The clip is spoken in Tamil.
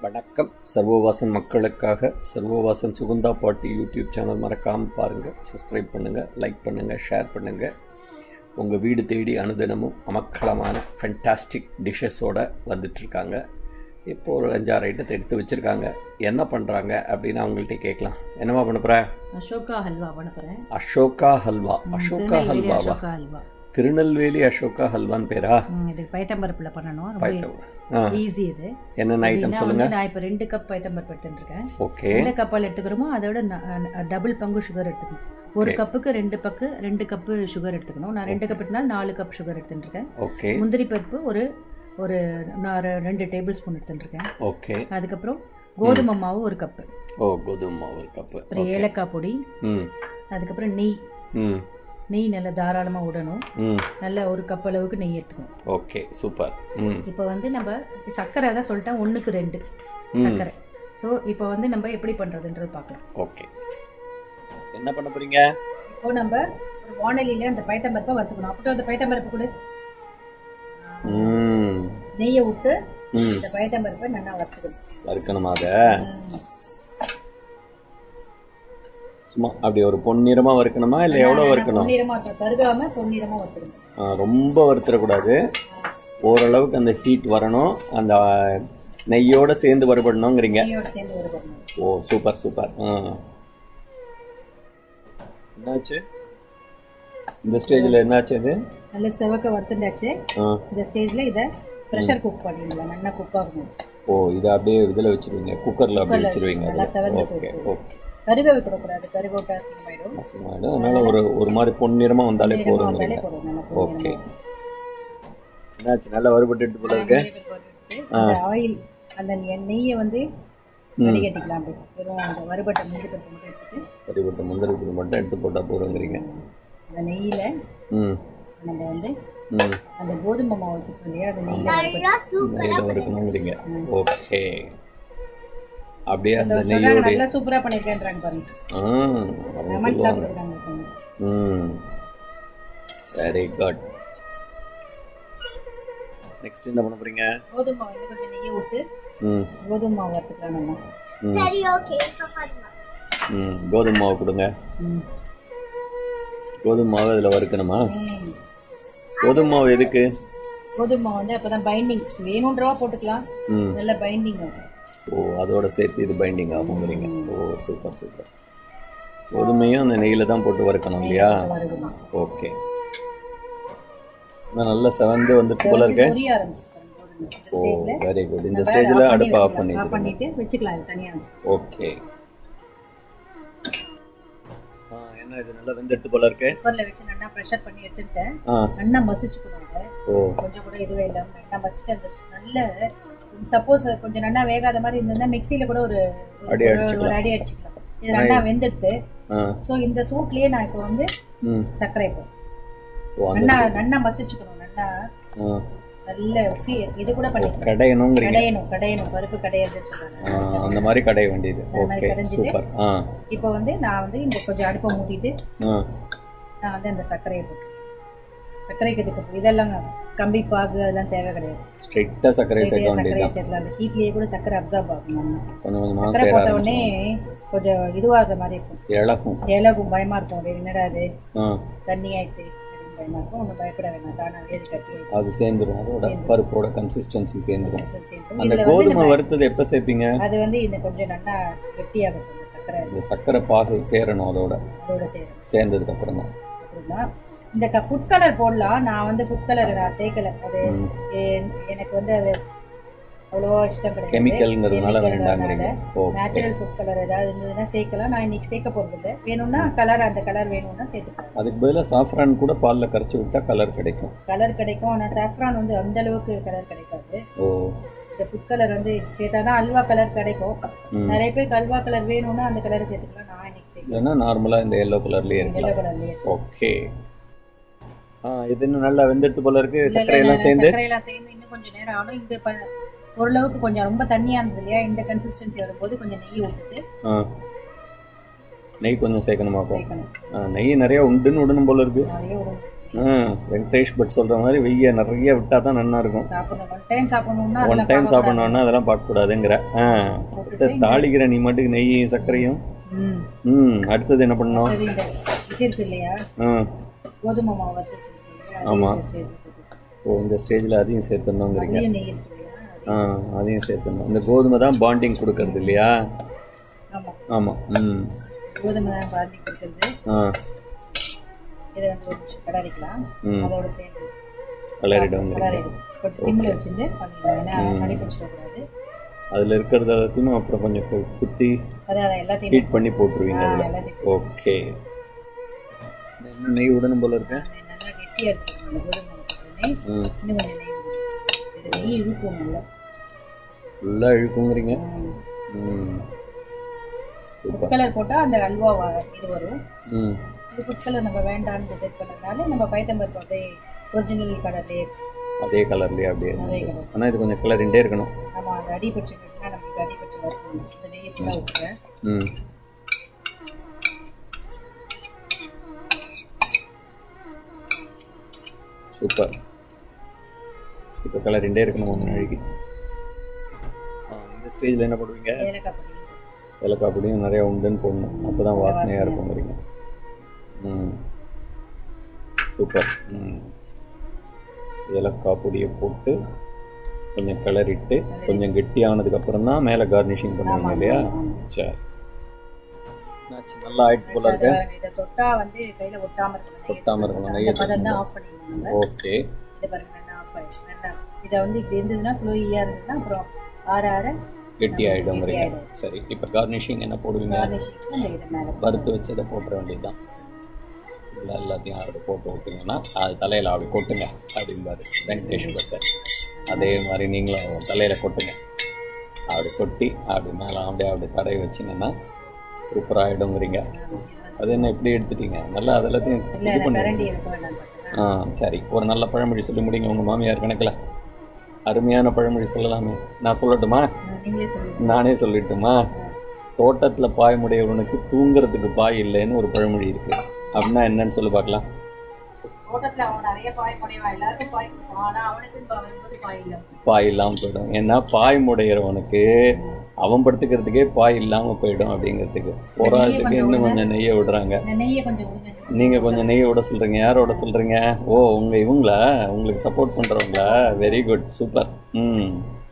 வணக்கம் சர்வவாசன் மக்களுக்காக சர்வவாசன் சுகுந்தா பாட்டி யூடியூப் சேனல் மறக்காமல் பாருங்கள் சப்ஸ்கிரைப் பண்ணுங்கள் லைக் பண்ணுங்கள் ஷேர் பண்ணுங்கள் உங்கள் வீடு தேடி அனுதினமும் அமக்களமான ஃபென்டாஸ்டிக் டிஷ்ஷஸோடு வந்துட்டுருக்காங்க இப்போ ஒரு அஞ்சாறு ஐட்டத்தை எடுத்து வச்சுருக்காங்க என்ன பண்ணுறாங்க அப்படின்னு அவங்கள்ட்ட கேட்கலாம் என்னம்மா பண்ண போகிற அசோகா ஹல்வா பண்ண போறேன் அசோகா ஹல்வா ம், அசோகா திருநெல்வேலி ஹல்வாவா அசோகா ஹல்வா திருநெல்வேலி அசோகா ஹல்வான்னு பேரா ம், இது பைத்தம்பருப்புல பண்ணணும் ரொம்ப பயத்தம் ஆ ஈஸி இது என்னென்ன ஐட்டம் எப்படின்னா சொல்லுங்கள் வந்து நான் இப்போ ரெண்டு கப் பைத்தம்பருப்பு எடுத்துட்டு இருக்கேன் ஓகே எந்த கப்பால் எடுத்துக்கிறோமோ அதோட டபுள் பங்கு சுகர் எடுத்துக்கணும் ஒரு Okay. கப்புக்கு ரெண்டு பக்கு ரெண்டு கப்பு சுகர் எடுத்துக்கணும் நான் ரெண்டு கப் எடுத்தனால நாலு கப் சுகர் எடுத்துட்டு இருக்கேன் ஓகே முந்திரி பருப்பு ஒரு ஒரு நான் ரெ- ரெண்டு டேபிள் ஸ்பூன் எடுத்துட்டு இருக்கேன் ஓகே அதுக்கப்புறம் கோதுமை மாவு ஒரு கப்பு ஓ கோதுமை மாவு ஒரு கப்பு அப்புறம் ஓகே ஏலக்காய் பொடி ம் அதுக்கப்புறம் நெய் ம் நெய் நல்லா தாராளமாக விடணும் ம் நல்ல ஒரு கப் அளவுக்கு நெய் எடுத்துக்கணும் ஓகே சூப்பர் ம் இப்போ வந்து நம்ம சர்க்கரை தான் சொல்லிட்டேன் ஒன்றுக்கு ரெண்டு ம் சர்க்கரை ஸோ இப்போ வந்து நம்ம எப்படி பண்ணுறதுன்றது பார்க்கலாம் ஓகே என்ன பண்ண போறீங்க இப்போ நம்ம ஒரு வானலியில் அந்த பைத்தம்பருப்பை வறுத்துக்கணும் அப்போ அந்த பைத்தம்பருப்பு கூட ம் நெய்யை விட்டு ம் இந்த பைத்தம்பருப்பை நல்லா வறுத்துக்கணும் வறுக்கணுமா அதை சும்மா அப்படி ஒரு பொன்னிறமா வறுக்கணுமா இல்லை எவ்வளோ வறுக்கணும் பொன்னிறமாக இருக்கும் கருகாமல் பொன்னிறமாக வறுத்துக்கணும் ஆ, ரொம்ப வறுத்துடக்கூடாது ஓரளவுக்கு அந்த ஹீட் வரணும் அந்த நெய்யோட சேர்ந்து வறுபடணுங்கிறீங்க நெய்யோட சேர்ந்து வறுக்கணும் ஓ சூப்பர் சூப்பர் ஆ என்னாச்சு இந்த ஸ்டேஜில் என்னாச்சு இது நல்ல செவக்க வறுத்துண்டாச்சு ஆ இந்த ஸ்டேஜில் இதை ப்ரெஷர் குக் பண்ணிடலாம் நல்லா குக் ஆகணும் ஓ இதை அப்படியே இதில் வச்சிருவீங்க குக்கரில் அப்படியே குக்கர்ல வச்சிருவீங்க நல்லா செவந்து ஓகே போட்டு. ஓகே கருக வைக்கக்கூடாது கருகோட்டா அசிங்கமாயிடும் அசிங்கமாயிடும் அதனால ஒரு ஒரு மாதிரி பொன்னிறமாக வந்தாலே பொன்னிறமா போதுங்கிறீங்க வந்தாலே போதும், நல்லா ஓகே பொன்னிறமா. என்னாச்சு நல்லா வறுபட்டு போல இருக்கு அந்த ஆயில் அந்த நெ- நெய்யை வந்து ம். வடிகட்டிக்கலாம் அப்படி வெறும் அந்த வறுபட்ட முந்திரி பருப்பு மட்டும் எடுத்துட்டு வறுபட்டு முந்திரி பருப்பு மட்டும் எடுத்து போட்டால் போதுங்கிறீங்க அந்த நெய்யில ம் நம்ம வந்து ம் அந்த கோதுமை மாவு வச்சுருக்கோம் இல்லையா அந்த நெய்யில வறுபட்டு- நெய்யில் வறுக்கணுங்கிறீங்க ஓகே அப்படியே அந்த இந்த சொன்னா நெய்யோட நல்லா சூப்பரா பண்ணிருக்கேன்றாங்க பாருங்க ஆ அவங்க கமெண்ட்லாம் சொல்லுவாங்க கொடுக்குறாங்க பாருங்க. ம் வெரி குட் நெக்ஸ்ட் என்ன பண்ண போறீங்க கோதுமை மாவு இன்னும் கொஞ்சம் நெய்யை விட்டு ம் கோதுமை மாவு வறுத்துக்கலாம் நம்ம ம் சரி ஓகே இப்ப பண்ணலாம் ம் கோதுமை மாவு கொடுங்க ம். கோதுமை மாவு அதில் வறுக்கணுமா ம். கோதுமை மாவு எதுக்கு கோதுமை மாவு வந்து அப்பதான் பைண்டிங் வேணுன்றவா போட்டுக்கலாம் ம் நல்ல பைண்டிங் ஆகும் ஓ அதோட சேர்த்து இது பைண்டிங் ஆகுங்கிறீங்க ஓ சூப்பர் சூப்பர் கோதுமையும் அந்த நெய்யில் தான் போட்டு வறுக்கணும் இல்லையா வறுக்கணும் ஓகே இன்னும் நல்லா செவந்து வந்துட்டு போல இருக்கு பொரிய ஆரம்பிச்சு ஓ ஸ்டேஜ்ல வெரி குட் இந்த ஸ்டேஜில் அடுப்பை ஆஃப் ஆஃப் பண்ணிடுங்க பண்ணிட்டு வச்சுக்கலாம் இது தனியா வச்சு ஓகே ஆ என்ன இது நல்லா வெந்தெடுத்து போல இருக்கு குக்கர்ல வச்சு நல்லா ப்ரெஷர் பண்ணி எடுத்துக்கிட்டேன் ஆ நல்லா மசிச்சுக்கணும் அதை ஓ கொஞ்சம் கூட இதுவே இல்லாம நல்லா மசிச்சுட்டு அந்த நல்ல சப்போஸ் கொஞ்சம் நல்லா வேகாத மாதிரி இருந்ததுன்னா மிக்சியில கூட ஒரு ஒரு- அடி ஒரு- அடிச்சுக்கலாம். ஒரு அடி அடிச்சுக்கலாம் இது நல்லா வெந்துடுத்து ஆ ஸோ இந்த சூட்லயே நான் இப்போ வந்து ம் சர்க்கரை இப்போ ஓ அந்த நல்லா நல்லா மசிச்சுக்கணும் நல்லா ஆ நல்ல ஃபீ- இது கூட பண்ணிக்கலாம் கடையணுங்கிறீங்க கடையணும் கடையணும் பருப்பு கடையறதுன்னு சொல்றாங்க ஆ, அந்த மாதிரி கடைய வேண்டியது அந்த மாதிரி ஓகே கடைஞ்சிட்டு. சூப்பர் ஆ இப்போ வந்து நான் வந்து இந்த கொஞ்சம் அடுப்பை மூட்டிட்டு ஆ நான் வந்து அந்த சர்க்கரையை போட்டு சர்க்கரைக்கு இதுக்கு இதெல்லாம் கம்பி பாகு அதெல்லாம் தேவை கிடையாது ஸ்ட்ரைட்டாக சர்க்கரை சேர்க்க சர்க்கரையை வேண்டியதுதான் சேர்க்கலாம் அந்த ஹீட்லயே கூட சர்க்கரை அப்சர்வ் ஆகும் நம்ம கொஞ்சம் கொஞ்சமாக சர்க்கரை சேர போட்ட உடனே ஆரம்பிச்சு கொஞ்சம் இதுவாகிற மாதிரி இருக்கும் இழகும் இலகும் பயமா இருக்கும் அது என்னடா அது ஆ தண்ணி ஆயிடுச்சு அப்படின்னு பயமா இருக்கும் ஒன்றும் பயப்பட வேணாம் தானாக ஏறி கட்டி அது சேர்ந்துரும் அதோட பருப்போட கன்சிஸ்டன்சி சேர்ந்துரும் சேர்ந்து அந்த இதுல வந்து கோதுமை நம்ம- வறுத்தது எப்போ சேர்ப்பீங்க அது வந்து இந்த கொஞ்சம் நல்லா கெட்டியாகட்டும் இந்த சர்க்கரை இந்த சர்க்கரை பாகு சேரணும் அதோட அதோட சேரும் சேர்ந்ததுக்கு அப்புறம் தான் அப்படின்னா இந்த ஃபுட் கலர் போடலாம் நான் வந்து ஃபுட் கலர் நான் சேர்க்கல அது ம். என்- எனக்கு வந்து அது அவ்வளோவா இஷ்டம் கிடையாது கெமிக்கல்ங்கிறதுனால Chemical வேண்டாங்கிறீங்க ஓகே நேச்சுரல் ஃபுட் கலர் ஏதாவது இருந்ததுன்னா சேர்க்கலாம் நான் இன்னைக்கு சேர்க்க போகிறது இல்லை வேணும்னா கலர் அந்த கலர் வேணும்னா சேர்த்துக்கலாம் அதுக்கு பதிலாக சாஃப்ரான் கூட பாலில் கரைச்சி விட்டா கலர் கிடைக்கும் கலர் கிடைக்கும் ஆனால் சாஃப்ரான் வந்து அந்த அளவுக்கு கலர் கிடைக்காது ஓ இந்த ஃபுட் கலர் வந்து சேர்த்தா தான் அல்வா கலர் கிடைக்கும் ம். நிறைய பேருக்கு அல்வா கலர் வேணும்னா அந்த கலரை சேர்த்துக்கலாம் நான் இன்னைக்கு சேர்க்கல இல்லைன்னா நார்மலாக இந்த எல்லோ கலர்லேயே எல்லோ இருக்கலாம் கலர்லேயே ஓகே ஆ இது இன்னும் நல்லா வெந்தெடுத்து போல இருக்கு இல்ல, இல்ல, சர்க்கரையெல்லாம் நான் சேர்ந்து சர்க்கரையெல்லாம் சேர்ந்து இன்னும் கொஞ்சம் நேரம் ஆகணும் இந்த ப- ஓரளவுக்கு கொஞ்சம் ரொம்ப தண்ணியா இருந்தது இல்லையா இந்த கன்சிஸ்டன்சி வரும்போது கொஞ்சம் நெய் விட்டுட்டு ஆ நெய் கொஞ்சம் சேர்க்கணுமா அப்போ சேர்க்கணும் ஆ, நெய் நிறைய உண்டுன்னு விடணும் போல இருக்கு நிறைய ஒரு ம் வெங்கடேஷ் பட் சொல்கிற மாதிரி வெய்ய நிறைய விட்டால் தான் நல்லா இருக்கும் சாப்பிடணும் ஒன் டைம் சாப்பிடணும்னா ஒன் அதெல்லாம் டைம் பார்க்கக்கூடாது. சாப்பிட்ணுன்னா அதெல்லாம் பார்க்கக்கூடாதுங்கிற ஆ போட்டுட்டு இந்த- தாளிக்கிற நீ மட்டுக்கு நெய்யும் சர்க்கரையும் ம் ம் அடுத்தது என்ன பண்ணணும் அடுத்தது இந்த இது இருக்கு இல்லையா ம் கோதுமை மாவு வறுத்து வச்சிருக்கோம் ஆமா. இல்லையா ஓ இந்த ஸ்டேஜில் அதையும் சேர்த்துடணுங்கிறீங்க அதுலேயும் நெய் இருக்கு இல்லையா ஆ அதையும் சேர்த்துடணும் இந்த கோதுமை தான் பாண்டிங் கொடுக்கறது இல்லையா ஆமாம் ஆமாம் ம் கோதுமை தான் பாதி கொடுக்குறது ஆ இதை வந்து ஒரு நிமிஷம் கலரிக்கலாம் ம் அதோட சேர்ந்து கலரிடுவோங்கிறீங்க கலரிடும் கொஞ்சம் சிம்மில் வச்சுட்டு பண்ணிடலாம் ஏன்னா அடி பிடிச்சிடக்கூடாது அதில் இருக்கிறத எல்லாத்தையும் அப்புறம் கொஞ்சம் கு- குத்தி அதான் அதை எல்லாத்தையும் ஹீட் பண்ணி போட்டுருவீங்க ஆ, அதில் எல்லாத்தையும் ஓகே நெய் விடணும் போல இருக்கேன் அது நல்லா கெட்டியாக எடுத்துக்கணும் அந்த கோதுமை மாவு போட்டோடனே ம் இன்னும் கொஞ்சம் நெய் விடணும். இது நெய் இழுக்கும் நல்லா ஃபுல்லாக இழுக்குங்கிறீங்க ம். ம் சூப்பர் ஃபுட் கலர் போட்டால் அந்த அல்வா வ- இது வரும் ம் இது ஃபுட் கலர் நம்ம வேண்டாம்னு டிசைட் பண்ணதுனால நம்ம பைத்தம்பருப்பு அப்படியே ஒரிஜினல் கலர்லேயே அதே கலர்லேயே அப்படியே அதே கலர் ஆனால் இது கொஞ்சம் கலரிண்டே இருக்கணும் நம்ம அந்த அடி பட்சம்னா நம்மளுக்கு அடி பட்சம் வரணும் இந்த நெய்யை ஃபுல்லாக விட்டுறேன் ம் சூப்பர் இப்போ கலரிண்டே இருக்கணும் கொஞ்சம் நாளைக்கு ஆ, இந்த ஸ்டேஜில் என்ன பண்ணுவீங்க ஏலக்காய் பொடி ஏலக்காய் பொடியும் நிறையா உண்டுன்னு போடணும் அப்போ தான் வாசனையாக இருக்குங்கிறீங்க ம் சூப்பர் ம் ஏலக்காய் பொடியை போட்டு கொஞ்சம் கிளறிட்டு கொஞ்சம் கெட்டியானதுக்கப்புறம் தான் மேலே கார்னிஷிங் பண்ணுவீங்க இல்லையா சரி என்னாச்சு, நல்லா ஆயிட்டு போல அது இருக்கு பாருங்க, இதை தொட்டா வந்து கையில ஒட்டாம இருக்கணும் நெய் ஒட்டாம இருக்கணும், நெய் அந்த பதம் தான் ஆஃப் பண்ணிடணும் நம்ம ஓகே இதை பாருங்க நல்லா ஆஃப் ஆயிடும் நல்லா இதை வந்து இப்படி இருந்ததுன்னா ஃப்ளோயியாக இருந்ததுன்னா அப்புறம் ஆற ஆற கெட்டி ஆகிடுங்கிறீங்க ஆயிடும். சரி இப்போ கார்னிஷிங் என்ன போடுவீங்க கார்னிஷிங் அந்த இது மேலே வறுத்து வச்சதை போட்டுற வேண்டியதுதான் ஃபுல்லாக எல்லாத்தையும் அப்படி போட்டு விட்டிங்கன்னா அது தலையில் அப்படி கொட்டுங்க அப்படிம்பாரு வெங்கடேஷ் பட்டர் அதே மாதிரி நீங்களும் தலையில் கொட்டுங்க அப்படி கொட்டி அப்படி மேலே அப்படியே அப்படி தடவி வச்சிங்கன்னா சூப்பராக ஆகிடுங்கிறீங்க அது என்ன இப்படி எடுத்துட்டீங்க நல்லா அது எல்லாத்தையும் இல்லை இது பண்ணி கரண்டி வைக்க வேண்டாம் பார்த்தீங்கன்னா ஆ சரி ஒரு நல்ல பழமொழி சொல்லி முடிங்க உங்கள் மாமியார் கணக்கில் அருமையான பழமொழி சொல்லலாமே நான் சொல்லட்டுமா நீங்களே சொல்லுங்க நானே சொல்லட்டுமா தோட்டத்தில் பாய் முடையவனுக்கு தூங்குறதுக்கு பாய் இல்லைன்னு ஒரு பழமொழி இருக்கு அப்படின்னா என்னன்னு சொல்லி பார்க்கலாம் தோட்டத்தில் அவன் நிறைய பாய் முடையவன் எல்லாருக்கும் பாய் கொடுப்பான் ஆனால் அவனுக்கு வரும்போது பாய் இல்லை பாய் இல்லாமல் போயிடும் ஏன்னா பாய் முடையிறவனுக்கு அவன் படுத்துக்கிறதுக்கே பாய் இல்லாமல் போயிடும் அப்படிங்கிறதுக்கு போராட்டத்துக்கு இன்னும் கொஞ்சம் நெய்யை விடுறாங்க இந்த நெய்யை கொஞ்சம் உறிஞ்சு நீங்கள் கொஞ்சம் நெய்யை விட சொல்கிறீங்க யாரோட சொல்கிறீங்க ஓ உங்கள் இவங்களா உங்களுக்கு சப்போர்ட் பண்ணுறவங்களா வெரி குட் சூப்பர் ம்